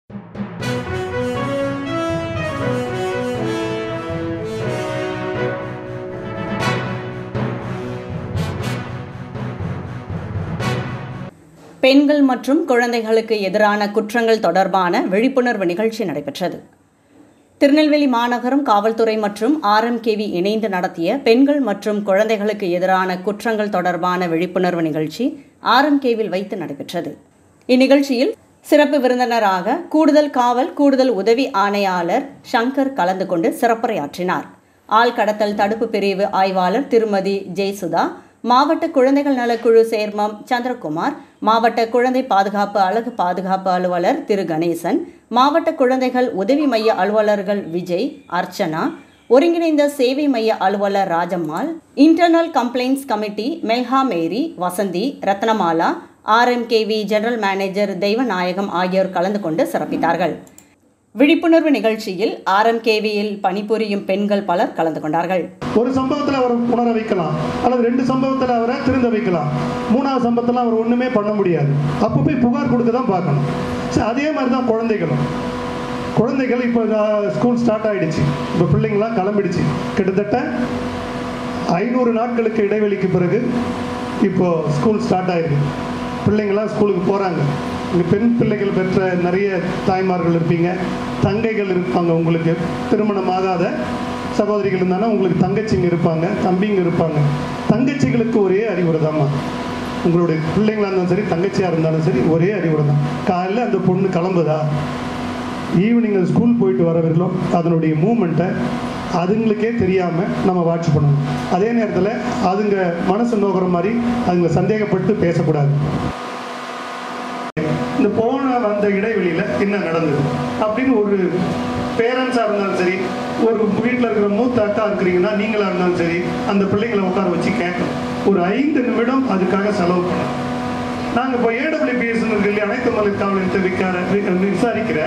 பெண்கள் மற்றும் குழந்தைகளுக்கு எதிரான குற்றங்கள் தொடர்பான விழிப்புணர்வு நிகழ்ச்சி நடைபெற்றது திருநெல்வேலி மாநகரம் காவல்துறை மற்றும் ஆர்எம்கேவி இணைந்து நடத்திய பெண்கள் மற்றும் குழந்தைகளுக்கு எதிரான குற்றங்கள் தொடர்பான விழிப்புணர்வு நிகழ்ச்சி ஆர்எம்கேவில் வைத்து நடைபெற்றது இந்நிகழ்ச்சியில் சிறப்பு விருந்தினராக கூடுதல் காவல் கூடுதல் உதவி ஆணையாளர் சங்கர் கலந்து கொண்டு சிறப்புரையாற்றினார் ஆள்கடத்தல் தடுப்பு பிரிவு ஆய்வாளர் திருமதி ஜெயசுதா மாவட்ட குழந்தைகள் நலக்குழு சேர்மம் சந்திரகுமார் மாவட்ட குழந்தை பாதுகாப்பு அழகு பாதுகாப்பு அலுவலர் திரு கணேசன் மாவட்ட குழந்தைகள் உதவி மைய அலுவலர்கள் விஜய் அர்ச்சனா ஒருங்கிணைந்த சேவை மைய அலுவலர் Rajammal internal complaints committee Melha Mary Vasanthi Rathnamala RMKV general manager Deivanayagam ஆகியோர் கலந்து கொண்டு சிறப்பித்தார்கள் விழிப்புணர்வு நிகழ்ச்சியில் ஆர்எம்கேவியில் பணிபுரியும் பெண்கள் பலர் கலந்து கொண்டார்கள் ஒரு சம்பவத்தில் அவர் உணர வைக்கலாம் அல்லது ரெண்டு சம்பவத்தில் அவரை திருந்த வைக்கலாம் மூணாவது சம்பவத்தில் அவர் ஒன்றுமே பண்ண முடியாது அப்போ போய் புகார் கொடுக்க தான் பார்க்கணும் சரி அதே மாதிரி தான் குழந்தைகளும் குழந்தைகள் இப்போ ஸ்கூல் ஸ்டார்ட் ஆகிடுச்சு இப்போ பிள்ளைங்களாம் கிளம்பிடுச்சு கிட்டத்தட்ட ஐநூறு நாட்களுக்கு இடைவெளிக்கு பிறகு இப்போது ஸ்கூல் ஸ்டார்ட் ஆயிருக்கு பிள்ளைங்களாம் ஸ்கூலுக்கு போகிறாங்க இங்கே பெண் பிள்ளைகள் பெற்ற நிறைய தாய்மார்கள் இருப்பீங்க தங்கைகள் இருப்பாங்க உங்களுக்கு திருமணம் ஆகாத சகோதரிகள் இருந்தாலும் உங்களுக்கு தங்கச்சிங்க இருப்பாங்க தம்பிங்க இருப்பாங்க தங்கச்சிகளுக்கு ஒரே அறிவுரை தாம்மா உங்களுடைய பிள்ளைங்களா இருந்தாலும் சரி தங்கச்சியாக இருந்தாலும் சரி ஒரே அறிவுரை தான் காலையில் அந்த பொண்ணு கிளம்புதா ஈவினிங் அது ஸ்கூல் போயிட்டு வர வரலும் அதனுடைய மூமெண்ட்டை அதுங்களுக்கே தெரியாமல் நம்ம வாட்ச் பண்ணணும் அதே நேரத்தில் அதுங்க மனசு நோக்கிற மாதிரி அதுங்க சந்தேகப்பட்டு பேசக்கூடாது இந்த போன வந்த இடைவெளியில் என்ன நடந்தது அப்படின்னு ஒரு பேரண்ட்ஸாக இருந்தாலும் சரி ஒரு வீட்டில் இருக்கிற மூத்த அக்கா இருக்கிறீங்கன்னா நீங்களாக இருந்தாலும் சரி அந்த பிள்ளைங்களை உட்கார வச்சு கேட்கணும் ஒரு ஐந்து நிமிடம் அதுக்காக செலவு பண்ணணும் நாங்கள் இப்போ ஏடபிள்யூபிஎஸ் இருக்கு இல்லையா அனைத்து மகளிர் காவல் நிலையத்தை விற்கார விசாரிக்கிற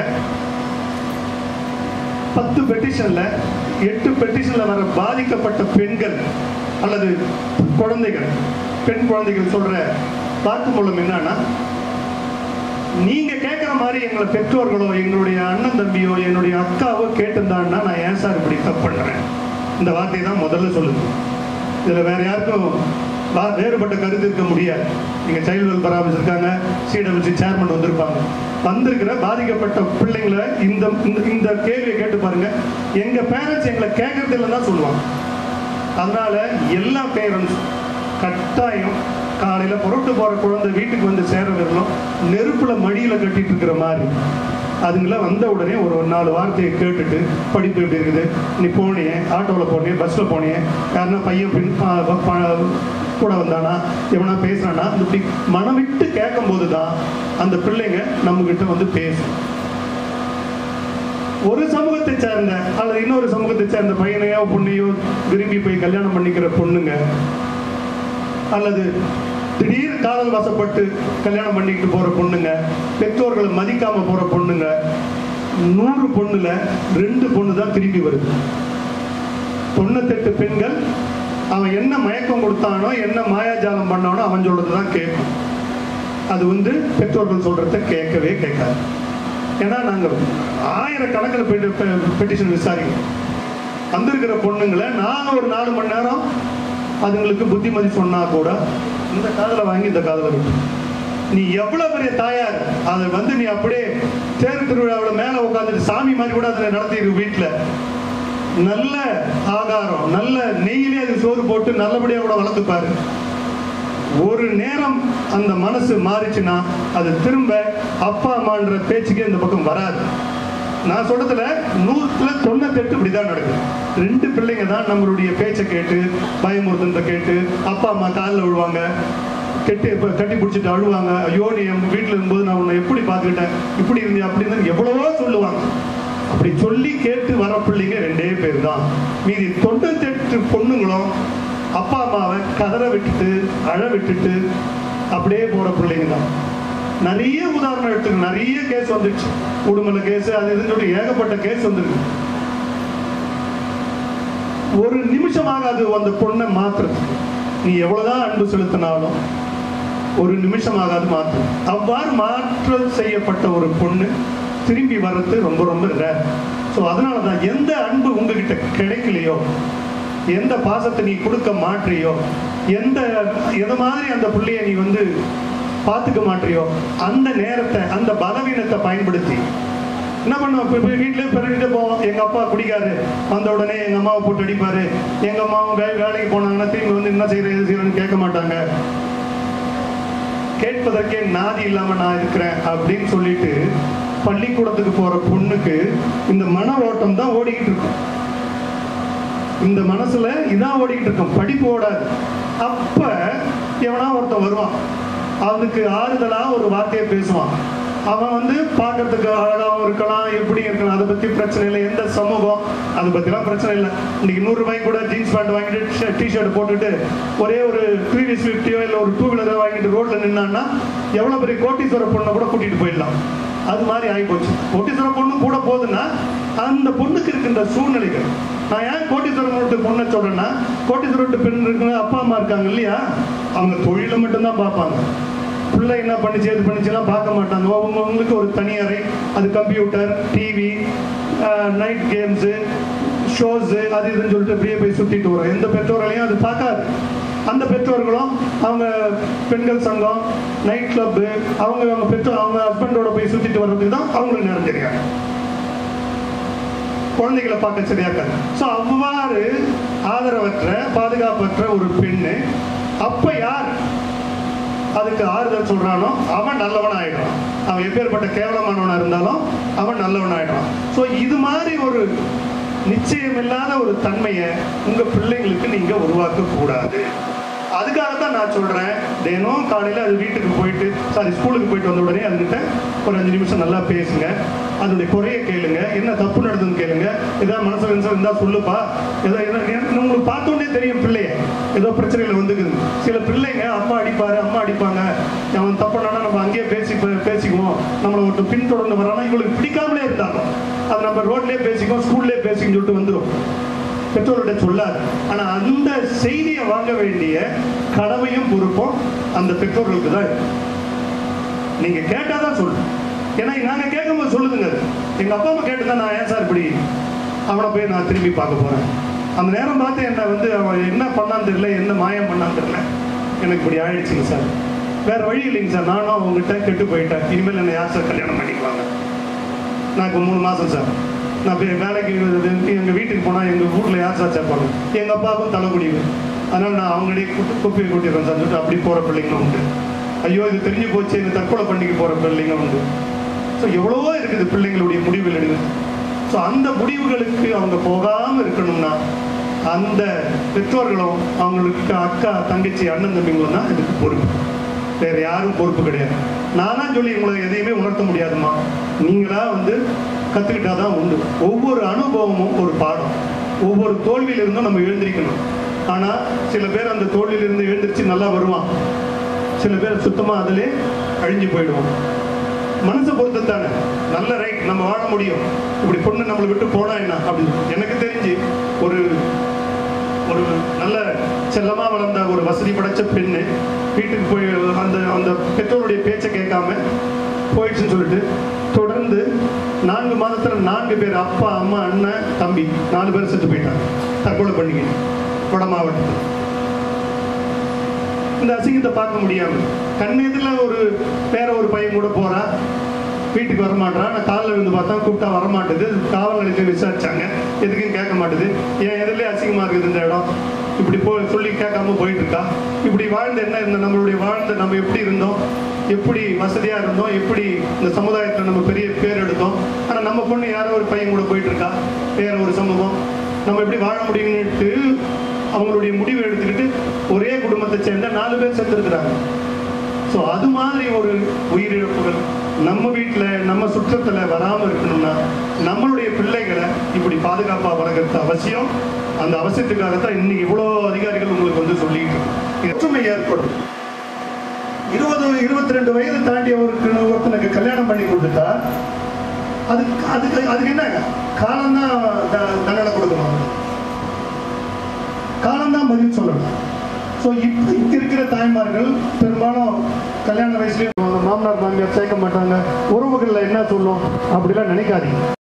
பத்து பெட்டிஷன்ல எட்டு பெட்டிஷன்ல வர பாதிக்கப்பட்ட பெண்கள் அல்லது குழந்தைகள் பெண் குழந்தைகள் சொல்ற வாக்குமூலம் என்னன்னா நீங்க கேட்குற மாதிரி எங்களை பெற்றோர்களோ எங்களுடைய அண்ணன் தம்பியோ என்னுடைய அக்காவோ கேட்டிருந்தாங்கன்னா நான் ஏன் சார் இப்படி தப்பு பண்றேன் இந்த வார்த்தையை தான் முதல்ல சொல்லுது இதுல வேற யாருக்கும் வா- வேறுபட்ட கருத்து இருக்க முடியாது நீங்க சைல்டு வெல்ஃபேர் ஆஃபீஸ் இருக்காங்க சிடபிள்யூசி சேர்மன் வந்திருப்பாங்க வந்திருக்கிற பாதிக்கப்பட்ட பிள்ளைங்களை இந்த இந்த- இந்த கேள்வியை கேட்டு பாருங்க எங்க பேரண்ட்ஸ் எங்களை கேட்கறது இல்லைன்னு தான் சொல்லுவாங்க அதனால எல்லா பேரண்ட்ஸ் கட்டாயம் காலையில புறட்டு போற குழந்தை வீட்டுக்கு வந்து சேர வரணும் நெருப்புல மடியில கட்டிட்டு இருக்கிற மாதிரி அதுங்கள வந்த உடனே ஒரு ஒரு நாலு வார்த்தையை கேட்டுட்டு படிப்பு எப்படி இருக்குது நீ போனியே ஆட்டோவில் போனியே பஸ்ஸில் போனியே யாருன்னா பையன் பின் ஆ, ப- ப- கூட வந்தானா எவனா பேசுனானா இப்படி மனம் விட்டு கேட்கும்போது தான் அந்த பிள்ளைங்க நம்மகிட்ட வந்து பேசும் ஒரு சமூகத்தை சேர்ந்த அல்லது இன்னொரு சமூகத்தை சேர்ந்த பையனையோ பொண்ணையோ விரும்பி போய் கல்யாணம் பண்ணிக்கிற பொண்ணுங்க அல்லது திடீர் காதல் வசப்பட்டு கல்யாணம் பண்ணிக்கிட்டு போற பொண்ணுங்க பெற்றோர்களை மதிக்காம போற பொண்ணுங்க நூறு பொண்ணுல ரெண்டு பொண்ணு தான் திரும்பி வருது தொண்ணூத்தெட்டு பெண்கள் அவன் என்ன மயக்கம் கொடுத்தானோ என்ன மாயாஜாலம் பண்ணானோ அவன் சொல்றது தான் கேட்கும் அது வந்து பெற்றோர்கள் சொல்றத கேட்கவே கேட்காது ஏன்னா நாங்கள் ஆயிரக்கணக்கில் பெட்டிஷன் விசாரிக்கிறோம் வந்திருக்கிற பொண்ணுங்களை நான் ஒரு நாலு மணி நேரம் அதுங்களுக்கு புத்திமதி சொன்னா கூட இந்த காதில் வாங்கி இந்த காதில் விட்டு நீ எவ்வளவு பெரிய தாயார் அதை வந்து நீ அப்படியே தேர் திருவிழாவில் மேலே உட்காந்துட்டு சாமி மாதிரி கூட அதில் நடத்திடு வீட்டில் நல்ல ஆகாரம் நல்ல நெய்யிலே அது சோறு போட்டு நல்லபடியாக கூட வளர்த்துப்பாரு ஒரு நேரம் அந்த மனசு மாறிச்சுன்னா அது திரும்ப அப்பா அம்மான்ற பேச்சுக்கே இந்த பக்கம் வராது நான் சொல்றதுல நூற்றுல தொண்ணூத்தெட்டு இப்படிதான் நடக்குது ரெண்டு பிள்ளைங்க தான் நம்மளுடைய பேச்சை கேட்டு பயமுறுத்தத்தை கேட்டு அப்பா அம்மா காலில் விழுவாங்க கெட்டி இப்போ கட்டி பிடிச்சிட்டு அழுவாங்க ஐயோ நீ என் வீட்டில் இருக்கும்போது நான் உன்னை எப்படி பார்த்துக்கிட்டேன் இப்படி இருந்தேன் அப்படி இருந்தேன் எவ்வளவோ சொல்லுவாங்க அப்படி சொல்லி கேட்டு வர பிள்ளைங்க ரெண்டே பேர் தான் மீதி தொண்ணூத்தெட்டு பொண்ணுங்களும் அப்பா அம்மாவை கதற விட்டுட்டு அழ விட்டுட்டு அப்படியே போற பிள்ளைங்க தான் நிறைய உதாரணம் எடுத்துக்க நிறைய கேஸ் வந்துச்சு உடுமலை கேஸ் அது இதுன்னு சொல்லி ஏகப்பட்ட கேஸ் வந்துருக்கு ஒரு நிமிஷமாக அது அந்த பொண்ணை மாத்துறதுக்கு நீ எவ்வளவுதான் அன்பு செலுத்தினாலும் ஒரு நிமிஷமாக அது மாற்றும் அவ்வாறு மாற்றம் செய்யப்பட்ட ஒரு பொண்ணு திரும்பி வர்றது ரொம்ப ரொம்ப ரேர் ஸோ அதனால தான் எந்த அன்பு உங்ககிட்ட கிடைக்கலையோ எந்த பாசத்தை நீ கொடுக்க மாட்றியோ எந்த எது மாதிரி அந்த பிள்ளைய நீ வந்து பார்த்துக்க மாட்றியோ அந்த நேரத்தை அந்த பலவீனத்தை பயன்படுத்தி என்ன பண்ணுவோம் இப்போ போய் வீட்டிலே பிறகிட்டு போவோம் எங்கள் அப்பா குடிக்காரு வந்த உடனே எங்கள் அம்மாவை போட்டு அடிப்பாரு எங்கள் அம்மாவும் வே வேலைக்கு போனாங்கன்னா திரும்பி வந்து என்ன செய்யற எது செய்யறேன்னு கேட்க மாட்டாங்க கேட்பதற்கே நாதி இல்லாம நான் இருக்கிறேன் அப்படின்னு சொல்லிட்டு பள்ளிக்கூடத்துக்கு போற பொண்ணுக்கு இந்த மன ஓட்டம் தான் ஓடிக்கிட்டு இருக்கும் இந்த மனசுல இதான் ஓடிக்கிட்டு இருக்கும் படிப்பு ஓடாது அப்ப எவனா ஒருத்தன் வருவான் அவனுக்கு ஆறுதலா ஒரு வார்த்தையை பேசுவான் அவன் வந்து பார்க்கறதுக்கு அழகாகவும் இருக்கலாம் எப்படி இருக்கலாம் அதை பத்தி பிரச்சனை இல்லை எந்த சமூகம் அதை பத்திலாம் பிரச்சனை இல்லை இன்னைக்கு நூறு ரூபாய்க்கு கூட ஜீன்ஸ் பேண்ட் வாங்கிட்டு டிஷர்ட் போட்டுட்டு ஒரே ஒரு ப்ரீவியஸ் ஃபிஃப்டியோ இல்லை ஒரு டூ வீலரை வாங்கிட்டு ரோட்ல நின்னான்னா எவ்வளவு பெரிய கோட்டீஸ்வர பொண்ணை கூட கூட்டிட்டு போயிடலாம் அது மாதிரி ஆகி போச்சு கோட்டீஸ்வர பொண்ணு கூட போகுதுன்னா அந்த பொண்ணுக்கு இருக்கின்ற சூழ்நிலைகள் நான் ஏன் கோட்டீஸ்வரம் பொண்ணை சொல்றேன்னா கோட்டீஸ்வரத்து பெண் இருக்குன்னு அப்பா அம்மா இருக்காங்க இல்லையா அவங்க தொழிலை மட்டும்தான் பார்ப்பாங்க பிள்ளை என்ன பண்ணிச்சு எது பண்ணிச்சுலாம் பார்க்க மாட்டாங்க அவங்கவுங்களுக்கு ஒரு தனி அறை அது computer TV night games shows அது இதுன்னு சொல்லிட்டு அப்படியே போய் சுற்றிட்டு வரும் எந்த பெற்றோர்களையும் அது பார்க்காது அந்த பெற்றோர்களும் அவங்க பெண்கள் சங்கம் நைட் கிளப்பு அவங்க அவங்க பெற்றோர் அவங்க ஹஸ்பண்டோட போய் சுற்றிட்டு வர்றதுக்கு தான் அவங்களுக்கு நேரம் தெரியாது குழந்தைகளை பார்க்க சரியாக்காது ஸோ அவ்வாறு ஆதரவற்ற பாதுகாப்பற்ற ஒரு பெண்ணு அப்ப யார் அதுக்கு ஆறுதல் சொல்றானோ அவன் நல்லவன் ஆயிடுறான் அவன் எப்பேற்பட்ட கேவலமானவனா இருந்தாலும் அவன் நல்லவன் ஆயிடுறான் ஸோ இது மாதிரி ஒரு நிச்சயமில்லாத ஒரு தன்மையை உங்க பிள்ளைங்களுக்கு நீங்க உருவாக்க கூடாது அதுக்காக தான் நான் சொல்றேன் தினம் காலையில அது வீட்டுக்கு போயிட்டு சாரி ஸ்கூலுக்கு போயிட்டு வந்த உடனே அதுகிட்ட ஒரு அஞ்சு நிமிஷம் நல்லா பேசுங்க அதனுடைய குறைய கேளுங்க என்ன தப்பு நடந்ததுன்னு கேளுங்க ஏதாவது மனசு மனசு இருந்தா சொல்லுப்பா ஏதோ ஏதோ- ஏன்னா உங்களுக்கு பார்த்த உடனே தெரியும் பிள்ளைய ஏதோ பிரச்சனைகள் வந்துக்குது சில பிள்ளைங்க அம்மா அடிப்பாரு அம்மா அடிப்பாங்க அவன் தப்புனானா நம்ம அங்கேயே பேசி பேசிக்குவோம் நம்மளை ஒருத்தர் பின்தொடர்ந்து வரானா இவங்களுக்கு பிடிக்காமலே இருந்தாலும் அது நம்ம ரோட்லயே பேசிக்குவோம் ஸ்கூல்லே பேசிக்கன்னு சொல்லிட்டு வந்துடும் பெற்றோர்கிட்ட சொல்லாது ஆனா அந்த செய்தியை வாங்க வேண்டிய கடமையும் பொறுப்பும் அந்த பெற்றோர்களுக்கு தான் இருக்கு. நீங்க கேட்டாதான் சொல்லு ஏன்னா நாங்க கேட்கும்போது சொல்லுதுங்க அது. எங்க அப்பா அம்மா கேட்டு நான் ஏன் சார் இப்படி அவனை போய் நான் திரும்பி பார்க்க போறேன் அந்த நேரம் பார்த்து என்ன வந்து அவன் என்ன பண்ணான்னு தெரியல என்ன மாயம் பண்ணான்னு தெரியல எனக்கு இப்படி ஆயிடுச்சுங்க சார் வேற வழி இல்லைங்க சார் நானும் அவங்ககிட்ட கெட்டு போயிட்டேன் இனிமேல் என்ன யார் சார் கல்யாணம் பண்ணிக்குவாங்க நான் இப்போ மூணு மாதம் சார் நான் போய் வேலைக்கு எங்கள் வீட்டுக்கு போனால் எங்கள் வீட்டில் யார் சார் சேர்ப்பாங்க எங்கள் அப்பாவுக்கும் தலைக்குடிவு அதனால் நான் அவங்களே கூட்டு குப்பையை கூட்டிடுறேன் சார் சொல்லிட்டு அப்படி போகிற பிள்ளைங்களும் உண்டு ஐயோ இது தெரிஞ்சு போச்சு இந்த தற்கொலை பண்ணிக்க போகிற பிள்ளைங்க உண்டு ஸோ எவ்வளவோ இருக்குது பிள்ளைங்களுடைய முடிவுகள் எடுக்குது ஸோ அந்த முடிவுகளுக்கு அவங்க போகாமல் இருக்கணும்னா அந்த பெற்றோர்களும் அவங்களுக்கு அக்கா தங்கச்சி அண்ணன் தம்பிங்களும் தான் இதுக்கு பொறுப்பு வேற யாரும் பொறுப்பு கிடையாது நானா சொல்லி உங்களை எதையுமே உணர்த்த முடியாதுமா நீங்களா வந்து கத்துக்கிட்டாதான் உண்டு ஒவ்வொரு அனுபவமும் ஒரு பாடம் ஒவ்வொரு தோல்வியிலிருந்தும் நம்ம எழுந்திருக்கணும் ஆனா சில பேர் அந்த தோல்வியிலிருந்து எழுந்திருச்சு நல்லா வருவான் சில பேர் சுத்தமா அதிலே அழிஞ்சு போயிடுவோம் மனசை பொறுத்து தானே நல்ல ரைட் நம்ம வாழ முடியும் இப்படி பொண்ணு நம்மளை விட்டு போனா என்ன அப்படின்னு எனக்கு தெரிஞ்சு ஒரு ஒரு நல்ல செல்லமா வளர்ந்த ஒரு வசதி படைச்ச பெண்ணு வீட்டுக்கு போய் அந்த அந்த பெற்றோருடைய பேச்சை கேட்காம போயிடுச்சுன்னு சொல்லிட்டு தொடர்ந்து நான்கு மாதத்துல நான்கு பேர் அப்பா அம்மா அண்ணன் தம்பி நாலு பேர் செத்து போயிட்டாங்க தற்கொலை பண்ணிக்கிட்டு வட மாவட்டத்தில் இந்த அசிங்கத்தை பார்க்க முடியாம கண்ணெதிரில் ஒரு வேற ஒரு பையன் கூட போறா வீட்டுக்கு வர மாட்டான் நான் காலில் விழுந்து பார்த்தா கூப்பிட்டா வர மாட்டுது காவல் நிலையத்தில் விசாரிச்சாங்க எதுக்கும் கேட்க மாட்டுது என் எதிரிலே அசிங்கமா இருக்குது இந்த இடம் இப்படி போ சொல்லி கேட்காம போயிட்டு இருக்கா இப்படி வாழ்ந்த என்ன இருந்த நம்மளுடைய வாழ்ந்த நம்ம எப்படி இருந்தோம் எப்படி வசதியா இருந்தோம் எப்படி இந்த சமுதாயத்துல நம்ம பெரிய பேர் எடுத்தோம் ஆனா நம்ம பொண்ணு யாரோ ஒரு பையன் கூட போயிட்டு இருக்கா வேற ஒரு சமூகம் நம்ம எப்படி வாழ முடியும்னுட்டு அவங்களுடைய முடிவை எடுத்துக்கிட்டு ஒரே குடும்பத்தை சேர்ந்த நாலு பேர் செத்துருக்குறாங்க ஸோ அது மாதிரி ஒரு உயிரிழப்புகள் நம்ம வீட்டில் நம்ம சுற்றத்தில் வராமல் இருக்கணும்னா நம்மளுடைய பிள்ளைகளை இப்படி பாதுகாப்பாக வளர்க்கறது அவசியம் அந்த அவசியத்துக்காகத்தான் இன்னைக்கு இவ்வளோ அதிகாரிகள் உங்களுக்கு வந்து சொல்லிட்டு இருக்கு. ஒற்றுமை ஏற்படும் இருபது இருபத்தி ரெண்டு வயது தாண்டியவருக்கு ஒருத்தனுக்கு கல்யாணம் பண்ணி கொடுத்துட்டா அதுக்கு அதுக்கு அதுக்கு என்ன காலம்தான் த- தண்டனை கொடுக்கணும் காலம்தான் பதில் சொல்லணும் ஸோ இப்போ இங்க இருக்கிற தாய்மார்கள் பெரும்பாலும் கல்யாண வயசுலேயே மாமனார் மாமியார் சேர்க்க மாட்டாங்க உறவுகளில் என்ன சொல்லும் அப்படிலாம் நினைக்காதீங்க